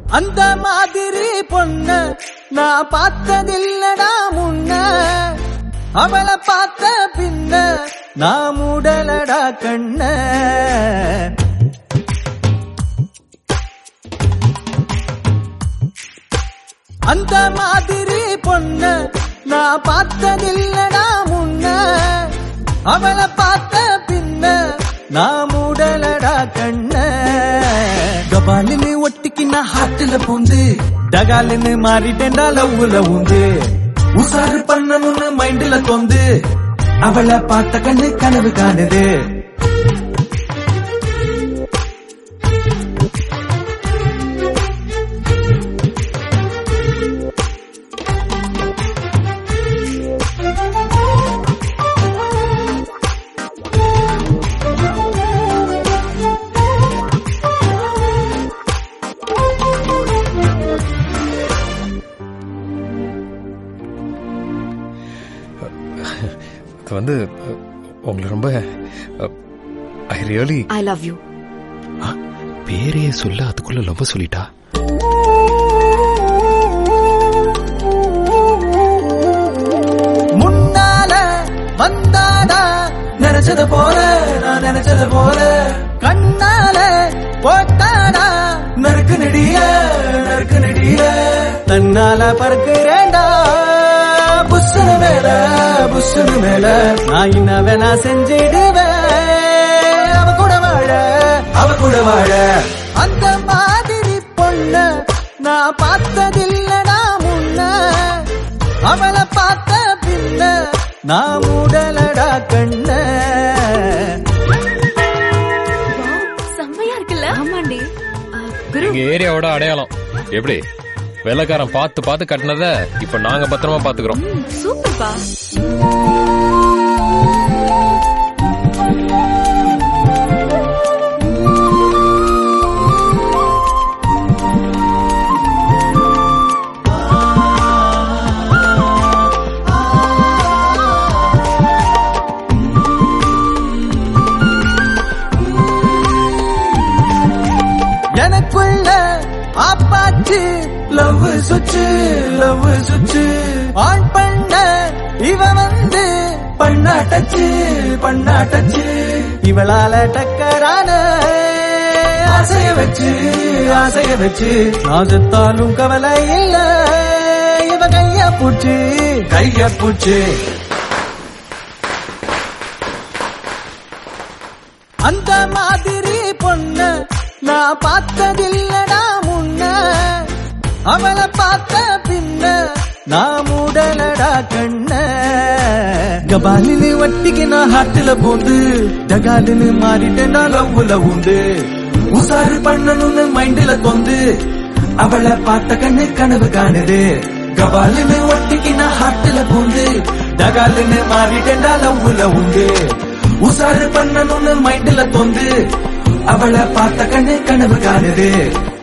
அந்த மாதிரி பொண்ண நான் பார்த்ததில்லடா முன்ன அவளை பார்த்த பின்ன நான் மூடலடா கண்ண அந்த மாதிரி பொண்ண நான் பார்த்ததில்லடா முன்ன அவளை பார்த்த பின்ன நான் மூடலடா கண்ண கபாலின்னு ஒட்டிக்கு நான் ஹாட்டுல பூந்து டகாலின்னு மாறிட்டேன்டா லவ்வுல உந்து உசாரு பண்ணணும்னு மைண்ட்ல தொந்து அவளை பார்த்த கண்ணு கனவு காணுது அது வந்து அஹ், உங்களை ரொம்ப I really I love you பேரையே சொல்ல அதுக்குள்ள லவ் சொல்லிட்டா முன்னால வந்தாடா நினைச்சது போல நான் நினைச்சது போல கண்ணால போட்டாடா நறுக்கு நெடிய நறுக்கு நெடிய தன்னால பறக்குறேண்டா புஷ்ஷனு மேல புஷ்ஷனு மேல நான் என்ன வேணா செஞ்சிடுவேன் அவ கூட வாழ அவ கூட வாழ அந்த மாதிரி பொண்ண நான் பார்த்ததில்லடா முன்ன அவளை பார்த்த பின்ன நான் மூடலடா கண்ண செம்மையா இருக்குல்ல ஆமாண்டி குரு எங்க ஏரியாவோட அடையாளம் எப்படி வெள்ளக்காரன் பார்த்து பார்த்து கட்டினத இப்ப நாங்க பத்திரமா பாத்துக்கிறோம் சூப்பர்ப்பா எனக்குள்ள ஆப்பாச்சு love switch love switch on பண்ண இவ வந்து பண்ணா டச்சு பண்ணா டச்சு இவளால டக்கரான ஆசைய வச்சு ஆசைய வச்சு நான் செத்தாலும் கவலை இல்ல இவ கைய பூச்சு கைய பூச்சு அந்த மாதிரி பொண்ண நான் பார்த்ததில்லடா முன்ன அவளை பார்த்த பின்ன நான் மூடலடா கண்ண கபாலினு வட்டிக்கு நான் ஹாட்டுல போந்து டகாலினு மாறிட்டேன் லவ்வுல உண்டு உசாரு பண்ணணும்னு மைண்ட்ல தொந்து அவளை பார்த்த கண்ணு கனவு காணுது கபாலினு ஒட்டிக்கு நான் ஹாட்டுல பூந்து டகாலினு மாறிட்டேன்டா லவ்வுல உண்டு உசாரு பண்ணணும்னு மைண்ட்ல தொந்து அவளை பார்த்த கண்ணு கனவு காணுது